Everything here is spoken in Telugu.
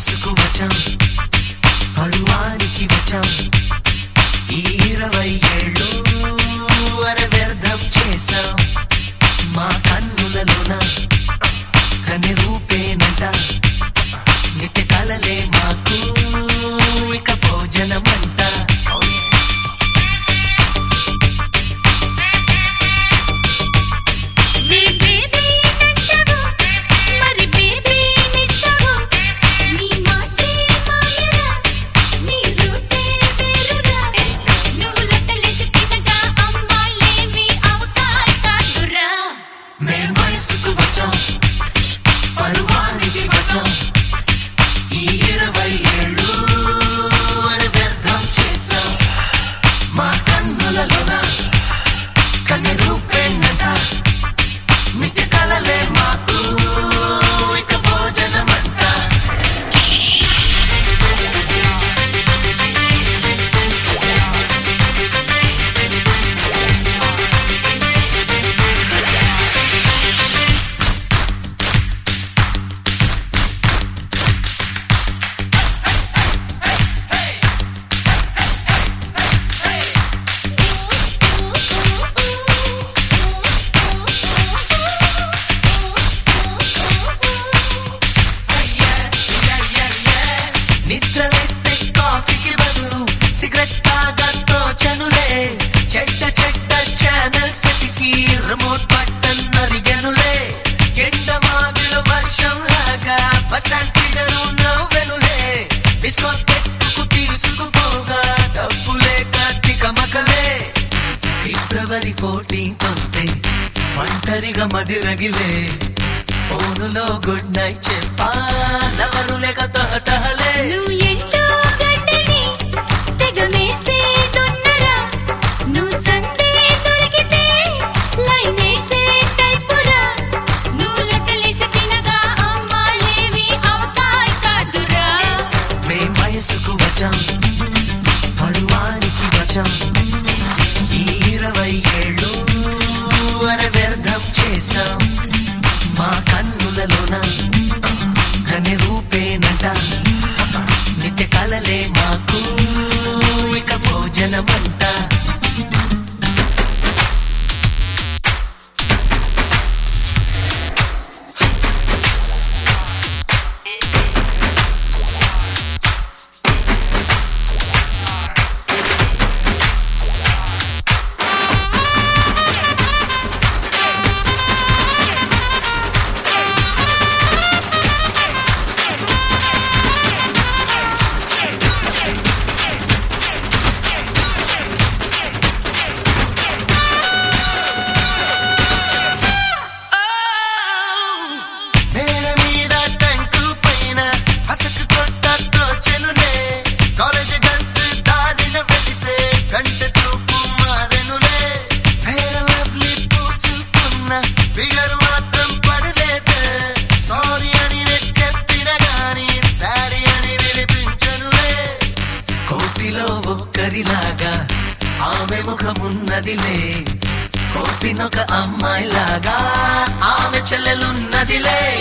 వయసుకు వచ్చాం పరువానికి వచ్చాం ఈ ఇరవై ఏళ్ళు అరే వ్యర్థం చేశాం మా కన్నులలోన కని రూపేనంట నిత్య కలలే మాకు ఇక భోజనమంట నీ బేబీ నంటవు మరి బేబీ నిస్తవు నీ మాటే మాయరా నీ రూటే వేరురా నువ్వు లెక్కలేసి తినగా అమ్మాయిలేవి అవకాశ కాదురా మేం వయసుకు వచ్చాం పరువానికి వచ్చాం ఈ ఇరవై ఏళ్ళు అరే వ్యర్థం చేశాం మా కన్నులలోన కన్ని రూపేనంట మిథ్య కలలే మాకు ఇక భోజనమంట నిద్రలేస్తే కాఫీకి బదులు సిగరెట్ తాగతో చనులే చెడ్డ చెడ్డ ఛానల్స్ వెతికి రిమోట్ బటన్ నరిగెనులే ఎండ మావిలో వర్షం లాగా బస్ స్టాండ్ ఫిగరు నవ్వెనులే డిస్కో తెక్కుకు తీసుకుపోగా డబ్బులే కార్తీక మకలే ఫిబ్రవరి ఫోర్టీన్త్ వస్తే ఒంటరిగా మది రగిలే ఫోనులో గుడ్ నైట్ చెప్పా లవరు లేక తహతహలే నువ్వు ఎంతో గడ్డని తెగ మేసే దొన్నరా నువ్వు సందే దొరికితే లైన్ వేసే టైపురా నువ్వు లెక్కలేసి తినగా అమ్మాయిలేవి అవకాశ కాదురా మేం వయసుకు వచ్చాం పరువానికి వచ్చాం ఈ ఇరవై ఏళ్ళు అర వ్యర్థం చేశాం మా కన్నులలోన కని రూపేనంట నిత్య కలలే మాకు ఇక భోజనమంట నేల మీద టంకు పైన హసకు కొట్టతో చెనులే కాలేజ్ గర్ల్స్ దారిన వెళితే కంట చూపు మారెనులే ఫేర్ లవ్లీ పూసుకున్న ఫిగర్ మాత్రం పడలేదు సారీ అని నేను చెప్పిన గాని సారీ అని వినిపించనులే కోటిలో ఒక్కరిలాగా ఆమె ముఖమున్నదిలే కోపినొక అమ్మాయిలాగా ఆమె చెల్లెలున్నదిలే